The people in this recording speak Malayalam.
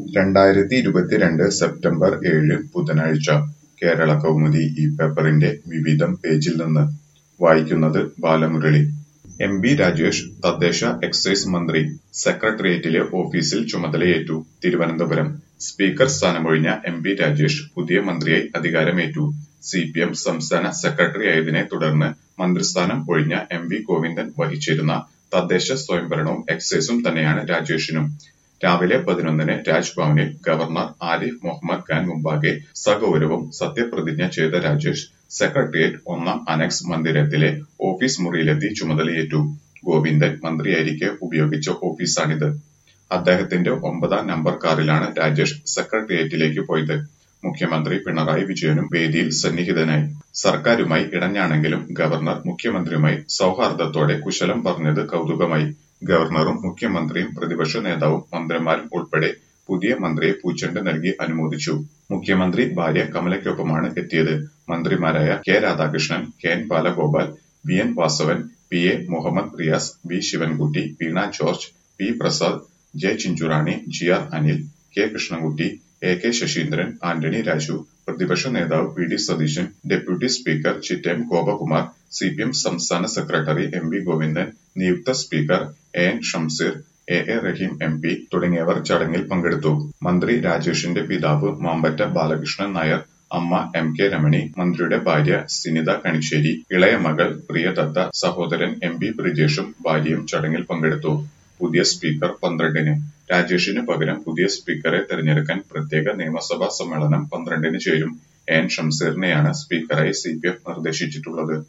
രണ്ടായിരത്തി ഇരുപത്തിരണ്ട് സെപ്റ്റംബർ ഏഴ് ബുധനാഴ്ച കേരളകൗമുദി ഈ പേപ്പറിന്റെ വിവിധം പേജിൽ നിന്ന് വായിക്കുന്നത് ബാലമുരളി എം ബി രാജേഷ് തദ്ദേശ എക്സൈസ് മന്ത്രി സെക്രട്ടേറിയറ്റിലെ ഓഫീസിൽ ചുമതലയേറ്റു തിരുവനന്തപുരം സ്പീക്കർ സ്ഥാനമൊഴിഞ്ഞ എം ബി രാജേഷ് പുതിയ മന്ത്രിയായി അധികാരമേറ്റു സി പി എം സംസ്ഥാന സെക്രട്ടറിയായതിനെ തുടർന്ന് മന്ത്രിസ്ഥാനം ഒഴിഞ്ഞ എം വി ഗോവിന്ദൻ വഹിച്ചിരുന്ന തദ്ദേശ സ്വയംഭരണവും എക്സൈസും തന്നെയാണ് രാജേഷിനും രാവിലെ പതിനൊന്നിന് രാജ്ഭവനിൽ ഗവർണർ ആരിഫ് മുഹമ്മദ് ഖാൻ മുമ്പാകെ സഗൗരവം സത്യപ്രതിജ്ഞ ചെയ്ത രാജേഷ് സെക്രട്ടേറിയറ്റ് ഒന്നാം അനക്സ് മന്ദിരത്തിലെ ഓഫീസ് മുറിയിലെത്തി ചുമതലയേറ്റു ഗോവിന്ദൻ മന്ത്രിയായിരിക്കെ ഉപയോഗിച്ച ഓഫീസാണിത് അദ്ദേഹത്തിന്റെ ഒമ്പതാം നമ്പർ കാറിലാണ് രാജേഷ് സെക്രട്ടേറിയറ്റിലേക്ക് പോയത് മുഖ്യമന്ത്രി പിണറായി വിജയനും വേദിയിൽ സന്നിഹിതനായി സർക്കാരുമായി ഇടഞ്ഞാണെങ്കിലും ഗവർണർ മുഖ്യമന്ത്രിയുമായി സൗഹാർദ്ദത്തോടെ കുശലം പറഞ്ഞത് കൗതുകമായി ഗവർണറും മുഖ്യമന്ത്രിയും പ്രതിപക്ഷ നേതാവും മന്ത്രിമാരും ഉൾപ്പെടെ പുതിയ മന്ത്രിയെ പൂച്ചെണ്ട് നൽകി അനുമോദിച്ചു മുഖ്യമന്ത്രി ഭാര്യ കമലയ്ക്കൊപ്പമാണ് എത്തിയത് മന്ത്രിമാരായ K Radhakrishnan K N Balagopal V N Vasavan P A Muhammad Riyas V Sivankutty Veena George P Prasad J Chinchurani G R Anil K Krishnankutty A K Saseendran Antony Raju പ്രതിപക്ഷ നേതാവ് V D Satheesan deputy speaker Chittayam Gopakumar C P M സംസ്ഥാന സെക്രട്ടറി എം വി ഗോവിന്ദൻ നിയുക്ത speaker A N Shamseer A A Rahim M P തുടങ്ങിയവർ ചടങ്ങിൽ പങ്കെടുത്തു മന്ത്രി രാജേഷിന്റെ പിതാവ് മാമ്പറ്റ ബാലകൃഷ്ണൻ നായർ അമ്മ എം കെ രമണി മന്ത്രിയുടെ ഭാര്യ സിനിത കണിശ്ശേരി ഇളയ മകൾ പ്രിയദത്ത സഹോദരൻ എം പി ബ്രിജേഷും ഭാര്യയും ചടങ്ങിൽ പങ്കെടുത്തു പുതിയ സ്പീക്കർ പന്ത്രണ്ടിന് രാജേഷിന് പകരം പുതിയ സ്പീക്കറെ തെരഞ്ഞെടുക്കാൻ പ്രത്യേക നിയമസഭാ സമ്മേളനം പന്ത്രണ്ടിന് ചേരും എൻ ഷംസീറിനെയാണ് സ്പീക്കറായി സി പി എഫ് നിർദ്ദേശിച്ചിട്ടുള്ളത്